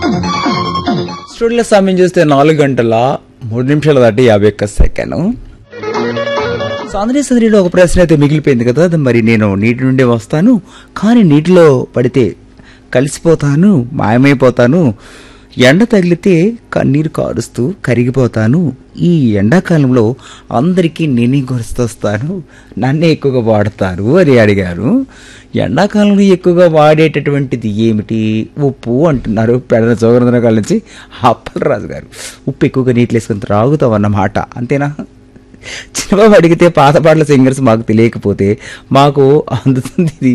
స్టూడియోలో సమయం చూస్తే నాలుగు గంటల మూడు నిమిషాలు దాటి యాభై ఒక్క సెకండ్ సాంద్రీ సందడిలో ఒక ప్రశ్న అయితే మిగిలిపోయింది కదా అది మరి నేను నీటి నుండి వస్తాను కానీ నీటిలో పడితే కలిసిపోతాను మాయమైపోతాను ఎండ తగిలితే కన్నీరు కారుస్తూ కరిగిపోతాను ఈ ఎండాకాలంలో అందరికీ నేనే గుర్తొస్తాను నన్నే ఎక్కువగా వాడతారు అని అడిగారు ఎండాకాలంలో ఎక్కువగా వాడేటటువంటిది ఏమిటి ఉప్పు అంటున్నారు పెడన జోగరంధ్ర కాల నుంచి అప్పలరాజు గారు ఉప్పు ఎక్కువగా నీటిలో వేసుకుని త్రాగుతాం అన్నమాట అంతేనా చిన్నబాబు అడిగితే పాత పాటల సింగర్స్ మాకు తెలియకపోతే మాకు అందుతుంది ఇది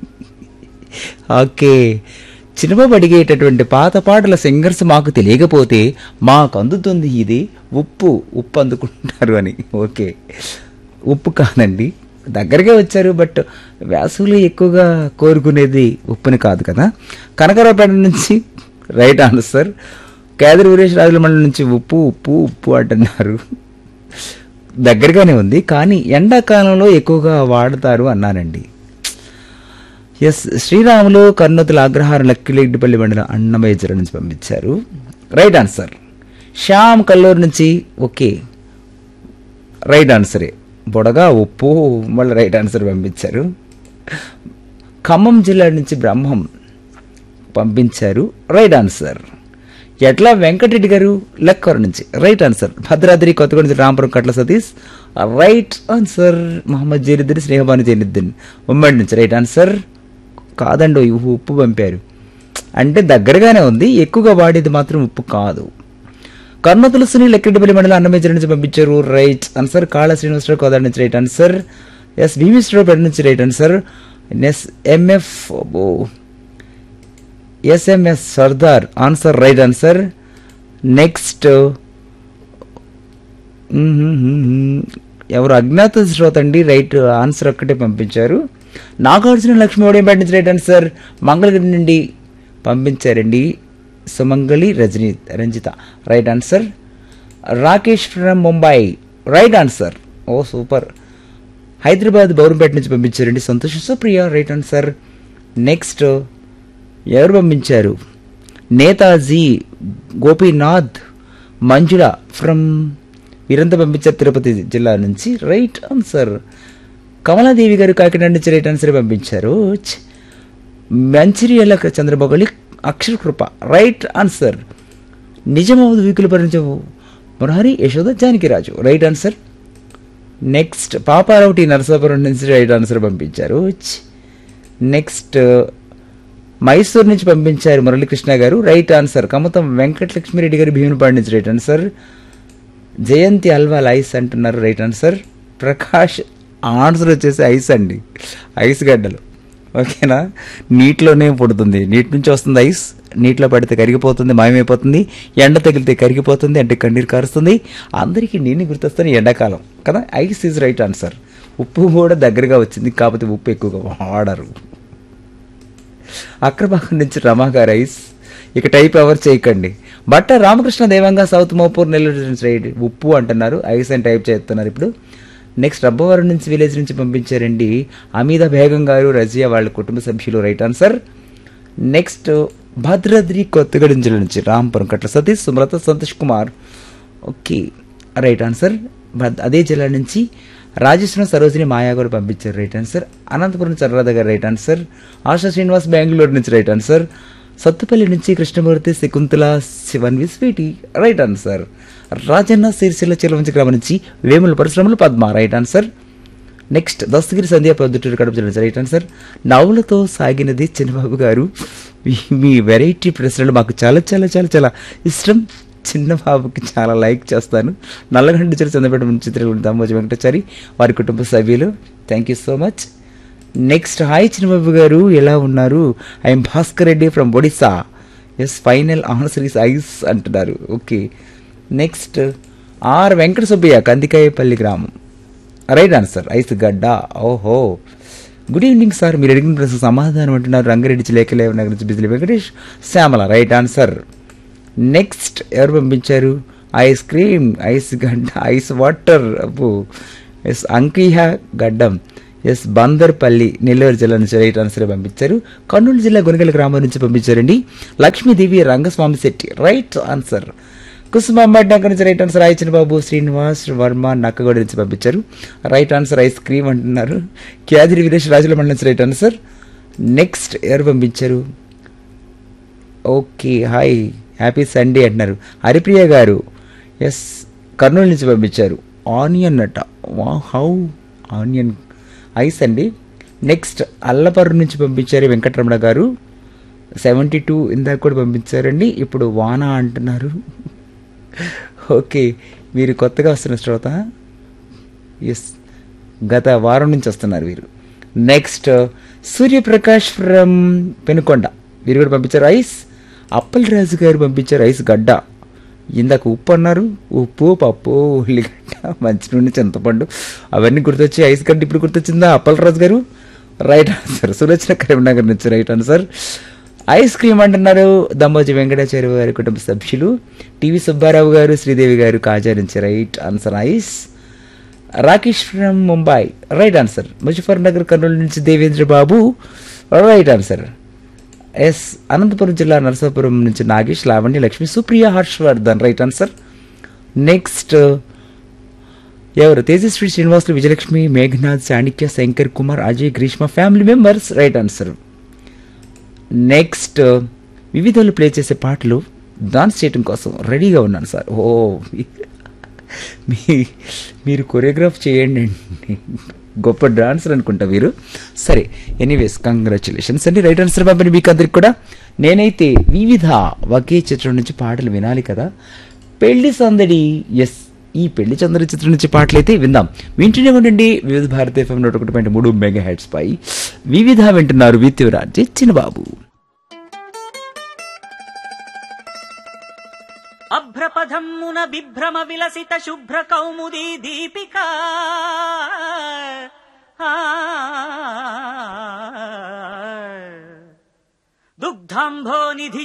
ఓకే చిన్నబాబు అడిగేటటువంటి పాత పాటల సింగర్స్ మాకు తెలియకపోతే మాకు అందుతుంది ఇది ఉప్పు ఉప్పు అందుకుంటారు అని ఓకే ఉప్పు కాదండి దగ్గరగా వచ్చారు బట్ వేసవిలో ఎక్కువగా కోరుకునేది ఉప్పుని కాదు కదా కనకరావుపేట నుంచి రైట్ ఆన్సర్ కేదరి వీరేష్ రాజుల మండలి నుంచి ఉప్పు ఉప్పు ఉప్పు అంటున్నారు దగ్గరగానే ఉంది కానీ ఎండాకాలంలో ఎక్కువగా వాడతారు అన్నానండి ఎస్ శ్రీరాములు కర్నూతుల అగ్రహారం లక్కిరెడ్డిపల్లి మండలం అన్నమయ్య జిల్లా నుంచి పంపించారు రైట్ ఆన్సర్ శ్యామ్ కల్లూరు నుంచి ఓకే రైట్ ఆన్సరే బుడగా ఉప్పు మళ్ళీ రైట్ ఆన్సర్ పంపించారు ఖమ్మం జిల్లా నుంచి బ్రహ్మం పంపించారు రైట్ ఆన్సర్ ఎట్లా వెంకటరెడ్డి గారు లెక్కవరం నుంచి రైట్ ఆన్సర్ భద్రాద్రి కొత్తగూడెం నుంచి రాంపురం కట్ల సతీష్ రైట్ ఆన్సర్ మహమ్మద్ జైనుద్దీన్ స్నేహబాను జైనుద్దీన్ ఉమ్మడి నుంచి రైట్ ఆన్సర్ కాదండి ఉప్పు ఉప్పు పంపారు అంటే దగ్గరగానే ఉంది ఎక్కువగా వాడేది మాత్రం ఉప్పు కాదు కర్నూతుల సునీల్ ఎక్కడిపల్లి మండలం అన్నమేజర్ నుంచి పంపించారు రైట్ ఆన్సర్ కాళ శ్రీనివాసరావు కోదాడ నుంచి రైట్ ఆన్సర్ ఎస్ భీమేశ్వరరావు పేట నుంచి right answer S MF O SMS Sardar answer right answer next ఎవరు అజ్ఞాత శ్రోత అండి రైట్ ఆన్సర్ ఒక్కటే పంపించారు నాగార్జున లక్ష్మి ఓడియంపేట నుంచి రైట్ ఆన్సర్ మంగళగిరి నుండి పంపించారండి Sumangali Rajani Ranjitha right answer Rakesh from Mumbai right answer oh super Hyderabad Bowrampet నుంచి పంపించారండి Santosh Supriya right answer next ఎవరు పంపించారు నేతాజీ గోపీనాథ్ మంజుల ఫ్రమ్ వీరంతా పంపించారు తిరుపతి జిల్లా నుంచి రైట్ ఆన్సర్ కమలాదేవి గారు కాకినాడ నుంచి రైట్ ఆన్సర్ పంపించారు ఛ్. మంచిర్యాల చంద్రబాబు అక్షర కృప రైట్ ఆన్సర్ నిజమవుదు వీకులు భరించవు Murahari Yashoda Janakiraju right answer next Paparao T Narasapuram నుంచి రైట్ ఆన్సర్ పంపించారు ఛ్. నెక్స్ట్ మైసూర్ నుంచి పంపించారు మురళీకృష్ణ గారు రైట్ ఆన్సర్ కమతం వెంకటలక్ష్మిరెడ్డి గారు భీమునిపాడు నుంచి right answer Jayanthi Alwal ice అంటున్నారు రైట్ ఆన్సర్ ప్రకాష్ ఆన్సర్ వచ్చేసి ఐస్ అండి ఐస్ గడ్డలు ఓకేనా నీటిలోనే పుడుతుంది నీటి నుంచి వస్తుంది ఐస్ నీటిలో పడితే కరిగిపోతుంది మాయమైపోతుంది ఎండ తగిలితే కరిగిపోతుంది అంటే కన్నీరు కారుస్తుంది అందరికీ నేను గుర్తొస్తాను ఎండాకాలం కదా ఐస్ ఈజ్ రైట్ ఆన్సర్ ఉప్పు కూడా దగ్గరగా వచ్చింది కాకపోతే ఉప్పు ఎక్కువగా వాడరు అక్రభాగం నుంచి రమాగా రైస్ ఇక టైప్ ఎవరు చేయకండి బట్ట రామకృష్ణ దేవంగా సౌత్ మోపూర్ నెల్లూరు నుంచి రైట్ ఉప్పు అంటున్నారు ఐస్ అని టైప్ చేస్తున్నారు ఇప్పుడు నెక్స్ట్ రబ్బవరం నుంచి విలేజ్ నుంచి పంపించారండి అమీద బేగం గారు రజియా వాళ్ళ కుటుంబ సభ్యులు right answer next Bhadradri Kothagudem జిల్లా నుంచి Rampuram Katla Satish Sumalatha Santosh Kumar okay right answer భద్- అదే జిల్లా నుంచి రాజేశ్వరం సరోజిని మాయా కూడా పంపించారు రైట్ ఆన్సర్ అనంతపురం చర్రాధ గారు రైట్ ఆన్సర్ ఆశా శ్రీనివాస్ బెంగళూరు నుంచి రైట్ ఆన్సర్ సత్తుపల్లి నుంచి కృష్ణమూర్తి శకుంతల శివన్ విస్వీటి రైట్ ఆన్సర్ రాజన్న సిరిసిల్ల చిలవంచి గ్రామం నుంచి వేముల పరిశ్రమలు Padma right answer next Dastagiri Sandhya Proddatur Kadapa జిల్లా నుంచి రైట్ ఆన్సర్ నవ్వులతో సాగినది చిన్నబాబు గారు మీ- మీ వెరైటీ ప్రశ్నలు మాకు చాలా చాలా చాలా చాలా ఇష్టం చిన్నబాబుకి చాలా లైక్ చేస్తాను నల్లగండ జిల్లా చంద్రపేట నుంచి చిత్రగుడి దామోజీ వెంకటాచారి వారి కుటుంబ సభ్యులు thank you so much next hi Chinnababu గారు ఎలా ఉన్నారు I'm Bhaskar Reddy from Odisha yes final answer is ice అంటున్నారు okay next R Venkata Subbaiah Kandikayapalli గ్రామం రైట్ ఆన్సర్ ఐస్ గడ్డ ఓహో గుడ్ ఈవినింగ్ సార్ మీరు అడిగిన ప్రశ్న సమాధానం అంటున్నారు రంగారెడ్డి చిలేకలేవ నగర్ నుంచి బిజిలి Venkatesh Shyamala right answer next ఎవరు పంపించారు ఐస్ క్రీమ్ ఐస్ గడ్డ ఐస్ వాటర్ అబ్బో ఎస్ అంకిహ గడ్డం ఎస్ బందర్పల్లి నెల్లూరు జిల్లా నుంచి రైట్ ఆన్సర్ పంపించారు కర్నూలు జిల్లా గునగల గ్రామం నుంచి పంపించారండి లక్ష్మీదేవి రంగస్వామి శెట్టి రైట్ ఆన్సర్ కుసుమాబాద్ నగర్ నుంచి రైట్ ఆన్సర్ రాయచిన బాబు శ్రీనివాస్ వర్మ నక్కగూడ నుంచి పంపించారు రైట్ ఆన్సర్ ఐస్ క్రీమ్ అంటున్నారు క్యాదిరి వీరేష్ రాజుల మండలం నుంచి రైట్ ఆన్సర్ నెక్స్ట్ ఎవరు పంపించారు ఓకే హాయ్ హ్యాపీ సండే అంటున్నారు హరిప్రియ గారు ఎస్ కర్నూలు నుంచి పంపించారు ఆనియన్ అట వా హౌ ఆనియన్ ఐస్ అండి నెక్స్ట్ అల్లపర్రు నుంచి పంపించారు వెంకటరమణ గారు సెవెంటీ టూ ఇందాక కూడా పంపించారండి ఇప్పుడు వాన అంటున్నారు ఓకే మీరు కొత్తగా వస్తున్న శ్రోత ఎస్ గత వారం నుంచి వస్తున్నారు వీరు నెక్స్ట్ సూర్యప్రకాష్ ఫ్రమ్ పెనుకొండ వీరు కూడా పంపించారు ఐస్ అప్పల్ రాజు గారు పంపించారు ఐస్ గడ్డ ఇందాక ఉప్పు అన్నారు ఉప్పు పప్పు ఉల్లిగడ్డ మంచినూనె చింతపండు అవన్నీ గుర్తొచ్చి ఐస్ గడ్డ ఇప్పుడు గుర్తొచ్చిందా అప్పల్ రాజు గారు రైట్ ఆన్సర్ సులోచన కరీంనగర్ నుంచి రైట్ ఆన్సర్ ఐస్ క్రీమ్ అంటున్నారు దమ్మోజి వెంకటాచార్య గారి కుటుంబ సభ్యులు టీవీ సుబ్బారావు గారు శ్రీదేవి గారు కాజా నుంచి right answer ice Rakesh from Mumbai right answer Muzaffar Nagar Kurnool నుంచి Devendra Babu right answer yes Anantapuram జిల్లా నరసాపురం నుంచి Nagesh Lavanya Lakshmi Supriya Harshavardhan right answer next ఎవరు Tejaswi Srinivasulu Vijayalakshmi Meghnath Chanakya Shankar Kumar Ajay Greeshma family members right answer next వివిధలు ప్లే చేసే పాటలు డాన్స్ చేయడం కోసం రెడీగా ఉన్నాను సార్ ఓ మీ మీరు కొరియోగ్రాఫ్ చేయండి అండి గొప్ప డాన్సర్ అనుకుంటా వీరు సరే ఎనీవేస్ కంగ్రాచులేషన్స్ అండి రైట్ ఆన్సర్ పంపిణీ మీకు అందరికి కూడా నేనైతే వివిధ ఒకే చిత్రం నుంచి పాటలు వినాలి కదా పెళ్లి సందడి ఎస్ ఈ పెళ్లి చంద్ర చిత్రం నుంచి పాటలైతే విందాం వింటూనే ఉండండి వివిధ భారత ఎఫ్ఎం నూట ఒకటి పాయింట్ మూడు మెగా హెడ్స్ పై వివిధ వింటున్నారు విత్యురాజ్ చిన్నబాబు అభ్రపథమ్మున బిభ్రమ విలసిత శుభ్ర కౌముదీ దీపిక దుగ్ధాంభో నిధి